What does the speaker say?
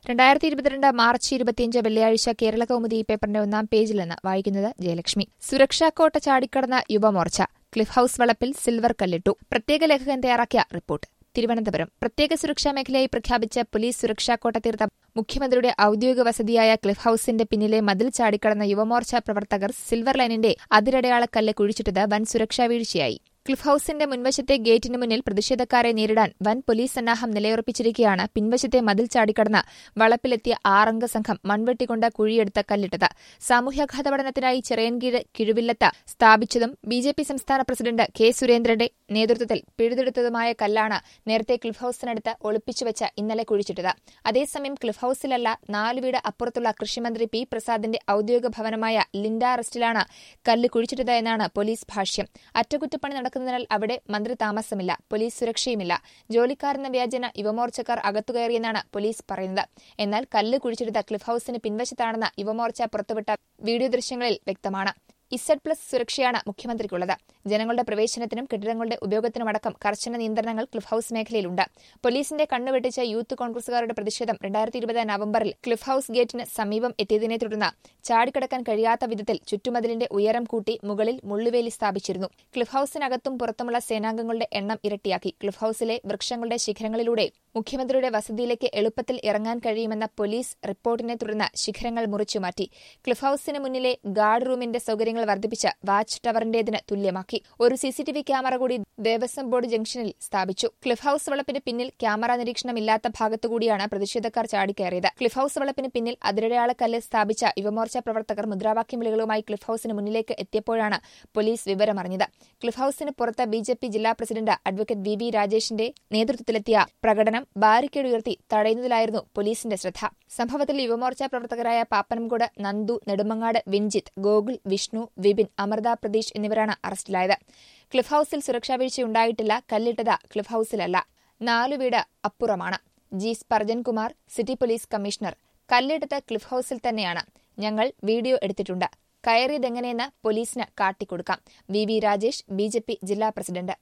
രണ്ടായിരത്തി ഇരുപത്തിരണ്ട് മാർച്ച് ഇരുപത്തിയഞ്ച് വെള്ളിയാഴ്ച കേരള കൗമുദി പേപ്പറിന്റെ ഒന്നാം പേജിൽ നിന്ന് വായിക്കുന്നത് ജയലക്ഷ്മി സുരക്ഷാക്കോട്ട ചാടിക്കടന്ന യുവമോർച്ച ക്ലിഫ് ഹൌസ് വളപ്പിൽ സിൽവർ കല്ലിട്ടു പ്രത്യേക ലേഖകൻ തയ്യാറാക്കിയ റിപ്പോർട്ട് തിരുവനന്തപുരം പ്രത്യേക സുരക്ഷാ മേഖലയായി പ്രഖ്യാപിച്ച പോലീസ് സുരക്ഷാക്കോട്ട തീർത്ത മുഖ്യമന്ത്രിയുടെ ഔദ്യോഗിക വസതിയായ ക്ലിഫ് ഹൌസിന്റെ പിന്നിലെ മതിൽ ചാടിക്കടന്ന യുവമോർച്ച പ്രവർത്തകർ സിൽവർ ലൈനിന്റെ അതിരടയാളക്കല്ല് കുഴിച്ചിട്ടത് വൻ സുരക്ഷാ വീഴ്ചയായി ക്ലിഫ് ഹൌസിന്റെ മുൻവശത്തെ ഗേറ്റിന് മുന്നിൽ പ്രതിഷേധക്കാരെ നേരിടാൻ വൻ പോലീസ് സന്നാഹം നിലയുറപ്പിച്ചിരിക്കെയാണ് പിൻവശത്തെ മതിൽ ചാടിക്കടന്ന് വളപ്പിലെത്തിയ ആറംഗ സംഘം മൺവെട്ടികൊണ്ട് കുഴിയെടുത്ത് കല്ലിട്ടത് സാമൂഹ്യാഘാത പഠനത്തിനായി ചിറയൻകീഴ് കിഴുവില്ലത്ത് സ്ഥാപിച്ചതും ബി ജെ പി സംസ്ഥാന പ്രസിഡന്റ് കെ സുരേന്ദ്രന്റെ നേതൃത്വത്തിൽ പിഴുതെടുത്തതുമായ കല്ലാണ് നേരത്തെ ക്ലിഫ് ഹൌസിനടുത്ത് ഒളിപ്പിച്ചുവെച്ച് ഇന്നലെ കുഴിച്ചിട്ടത് അതേസമയം ക്ലിഫ് ഹൌസിലല്ല നാല് വീട് അപ്പുറത്തുള്ള കൃഷിമന്ത്രി പി പ്രസാദിന്റെ ഔദ്യോഗിക ഭവനമായ ലിൻഡ അറസ്റ്റിലാണ് കല്ല് കുഴിച്ചിട്ടത് എന്നാണ് പോലീസ് ഭാഷ്യം അറ്റകുറ്റപ്പണി നടക്കുന്നതിനാൽ അവിടെ മന്ത്രി താമസമില്ല പോലീസ് സുരക്ഷയുമില്ല ജോലിക്കാരെന്ന വ്യാജന യുവമോർച്ചക്കാർ അകത്തുകയറിയെന്നാണ് പോലീസ് പറയുന്നത് എന്നാൽ കല്ല് കുഴിച്ചെടുത്ത ക്ലിഫ് ഹൌസിന് പിൻവശത്താണെന്ന് യുവമോർച്ച പുറത്തുവിട്ട വീഡിയോ ദൃശ്യങ്ങളിൽ വ്യക്തമാണ് ഇസഡ് പ്ലസ് സുരക്ഷയാണ് മുഖ്യമന്ത്രിക്കുള്ളത് ജനങ്ങളുടെ പ്രവേശനത്തിനും കെട്ടിടങ്ങളുടെ ഉപയോഗത്തിനുമടക്കം കർശന നിയന്ത്രണങ്ങൾ ക്ലിഫ് ഹൌസ് മേഖലയിലുണ്ട് പോലീസിന്റെ കണ്ണുവെട്ടിച്ച യൂത്ത് കോൺഗ്രസുകാരുടെ പ്രതിഷേധം രണ്ടായിരത്തി ഇരുപത് നവംബറിൽ ക്ലിഫ് ഹൌസ് ഗേറ്റിന് സമീപം എത്തിയതിനെ തുടർന്ന് ചാടിക്കടക്കാൻ കഴിയാത്ത വിധത്തിൽ ചുറ്റുമതിലിന്റെ ഉയരം കൂട്ടി മുകളിൽ മുള്ളുവേലി സ്ഥാപിച്ചിരുന്നു ക്ലിഫ് ഹൌസിനകത്തും പുറത്തുമുള്ള സേനാംഗങ്ങളുടെ എണ്ണം ഇരട്ടിയാക്കി ക്ലിഫ് ഹൌസിലെ വൃക്ഷങ്ങളുടെ ശിഖരങ്ങളിലൂടെ മുഖ്യമന്ത്രിയുടെ വസതിയിലേക്ക് എളുപ്പത്തിൽ ഇറങ്ങാൻ കഴിയുമെന്ന പോലീസ് റിപ്പോർട്ടിനെ തുടർന്ന് ശിഖരങ്ങൾ മുറിച്ചുമാറ്റി ക്ലിഫ് ഹൌസിന് മുന്നിലെ ഗാർഡ് റൂമിന്റെ സൗകര്യങ്ങൾ വർദ്ധിപ്പിച്ച് വാച്ച് ടവറിന്റേതിന് തുല്യമാക്കി ഒരു സിസിടിവി ക്യാമറ കൂടി ദേവസ്വം ബോർഡ് ജംഗ്ഷനിൽ സ്ഥാപിച്ചു ക്ലിഫ് ഹൌസ് വളപ്പിന് പിന്നിൽ ക്യാമറ നിരീക്ഷണമില്ലാത്ത ഭാഗത്തുകൂടിയാണ് പ്രതിഷേധക്കാർ ചാടിക്കയറിയത് ക്ലിഫ് ഹൌസ് വളപ്പിന് പിന്നിൽ അതിരടയാളക്കല്ല് സ്ഥാപിച്ച യുവമോർച്ച പ്രവർത്തകർ മുദ്രാവാക്യം വിളികളുമായി ക്ലിഫ് ഹൌസിന് മുന്നിലേക്ക് എത്തിയപ്പോഴാണ് പോലീസ് വിവരമറിഞ്ഞത് ക്ലിഫ് ഹൌസിന് പുറത്ത് ബി ജെ പി ജില്ലാ പ്രസിഡന്റ് അഡ്വക്കേറ്റ് വി വി രാജേഷിന്റെ നേതൃത്വത്തിലെത്തിയ പ്രകടനം ബാരിക്കേഡ് ഉയർത്തി തടയുന്നതിലായിരുന്നു പോലീസിന്റെ ശ്രദ്ധ സംഭവത്തിൽ യുവമോർച്ച പ്രവർത്തകരായ പാപ്പനംകോട് നന്ദു നെടുമങ്ങാട് വിൻജിത്ത് ഗോകുൽ വിഷ്ണു വിപിൻ അമൃത പ്രതീഷ് എന്നിവരാണ് അറസ്റ്റിലായത് ക്ലിഫ് ഹൌസിൽ സുരക്ഷാ വീഴ്ചയുണ്ടായിട്ടില്ല കല്ലിട്ടത് ക്ലിഫ് ഹൌസിലല്ല നാലു വീട് അപ്പുറമാണ് G Spurgeonkumar city police commissioner കല്ലിട്ടത് ക്ലിഫ് ഹൌസിൽ തന്നെയാണ് ഞങ്ങൾ വീഡിയോ എടുത്തിട്ടുണ്ട് കയറിയതെങ്ങനെയെന്ന് പോലീസിന് കാട്ടിക്കൊടുക്കാം വി വി രാജേഷ് ബി ജില്ലാ പ്രസിഡന്റ്